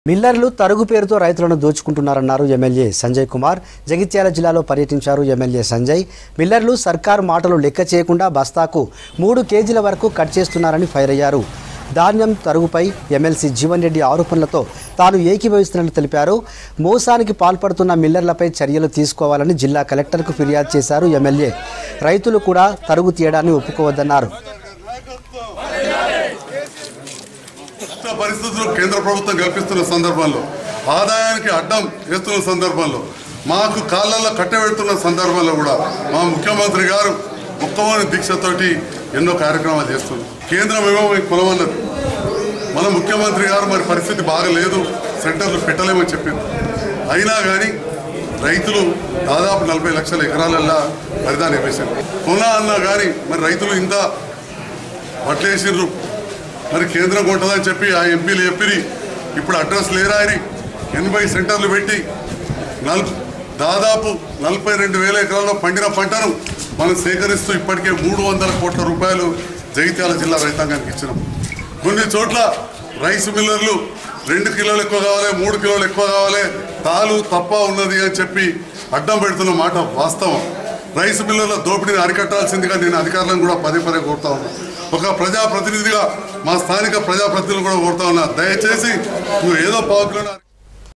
మిల్లర్లు తరుగు పేరుతో రైతులను దోచుకుంటున్నారన్నారు ఎమ్మెల్యే సంజయ్ కుమార్ జగిత్యాల జిల్లాలో పర్యటించారు ఎమ్మెల్యే సంజయ్ మిల్లర్లు సర్కారు మాటలు లెక్క చేయకుండా బస్తాకు మూడు కేజీల వరకు కట్ చేస్తున్నారని ఫైర్ అయ్యారు ధాన్యం తరుగుపై ఎమ్మెల్సీ జీవన్ రెడ్డి ఆరోపణలతో తాను ఏకీభవిస్తున్నట్లు తెలిపారు మోసానికి పాల్పడుతున్న మిల్లర్లపై చర్యలు తీసుకోవాలని జిల్లా కలెక్టర్కు ఫిర్యాదు చేశారు ఎమ్మెల్యే రైతులు కూడా తరుగు తీయడాన్ని ఒప్పుకోవద్దన్నారు కొత్త పరిస్థితులు కేంద్ర ప్రభుత్వం కల్పిస్తున్న సందర్భంలో ఆదాయానికి అడ్డం వేస్తున్న సందర్భంలో మాకు కాళ్ళల్లో కట్టబెడుతున్న సందర్భంలో కూడా మా ముఖ్యమంత్రి గారు ఉత్తమమైన దీక్షతోటి ఎన్నో కార్యక్రమాలు చేస్తున్నారు కేంద్రం ఏమో మీకు కొలవన్నది మన ముఖ్యమంత్రి గారు మరి పరిస్థితి బాగలేదు సెంటర్లు పెట్టలేమని చెప్పింది అయినా కానీ రైతులు దాదాపు నలభై లక్షల ఎకరాలల్లా పరిధానం వేశారు కొన అన్నా కానీ మరి రైతులు ఇంత వడ్లేసిండ్రు మరి కేంద్రం కొంటుందని చెప్పి ఆ ఎంపీలు చెప్పిరి ఇప్పుడు అడ్రస్ లేరా అని ఎనభై సెంటర్లు పెట్టి నల్ దాదాపు నలభై రెండు వేల ఎకరాల్లో పండిన పంటను మనం సేకరిస్తూ ఇప్పటికే మూడు వందల కోట్ల రూపాయలు జగిత్యాల జిల్లా రైతాంగానికి ఇచ్చినాం కొన్ని చోట్ల రైస్ మిల్లర్లు రెండు కిలోలు ఎక్కువ కావాలి మూడు కిలోలు ఎక్కువ కావాలి తాలు తప్ప ఉన్నది అని చెప్పి అడ్డం పెడుతున్న మాట వాస్తవం రైస్ మిల్లర్ల దోపిడీని అరికట్టాల్సిందిగా నేను అధికారులను కూడా పదే పదే కోరుతా ఉన్నా ఒక ప్రజాప్రతినిధిగా మా స్థానిక ప్రజాప్రతినిధులు కూడా కోరుతా ఉన్నా దయచేసి నువ్వు ఏదో పావు కిలో